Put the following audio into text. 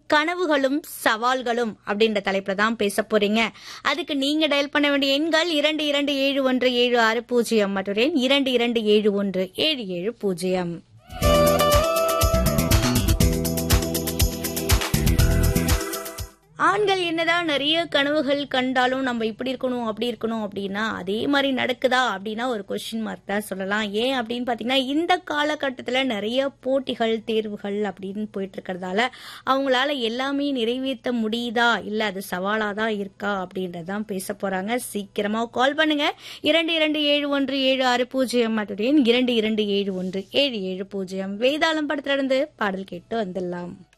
கனவுகளும் சவால்களும் அப்படின்ற தலைப்புல தான் பேச போறீங்க அதுக்கு நீங்க டயல் பண்ண வேண்டிய எண்கள் இரண்டு இரண்டு ஏழு ஒன்று ஏழு ஆறு பூஜ்ஜியம் மற்றும் எண் இரண்டு இரண்டு ஏழு ஒன்று ஏழு ஏழு பூஜ்ஜியம் ஆண்கள் என்னதான் நிறைய கனவுகள் கண்டாலும் நம்ம இப்படி இருக்கணும் அப்படி இருக்கணும் அப்படின்னா அதே மாதிரி நடக்குதா அப்படின்னா ஒரு கொஸ்டின் மார்க் தான் சொல்லலாம் ஏன் அப்படின்னு பார்த்தீங்கன்னா இந்த காலகட்டத்தில் நிறைய போட்டிகள் தேர்வுகள் அப்படின்னு போயிட்டு இருக்கிறதால அவங்களால எல்லாமே நிறைவேற்ற முடியுதா இல்லை அது சவாலாக தான் இருக்கா அப்படின்றதான் பேச போறாங்க சீக்கிரமா கால் பண்ணுங்க இரண்டு இரண்டு ஏழு ஒன்று ஏழு ஆறு பூஜ்ஜியம் மற்றும் இரண்டு இரண்டு ஏழு ஒன்று ஏழு ஏழு பூஜ்ஜியம் வேதாளம் படத்துல இருந்து பாடல் கேட்டு வந்துடலாம்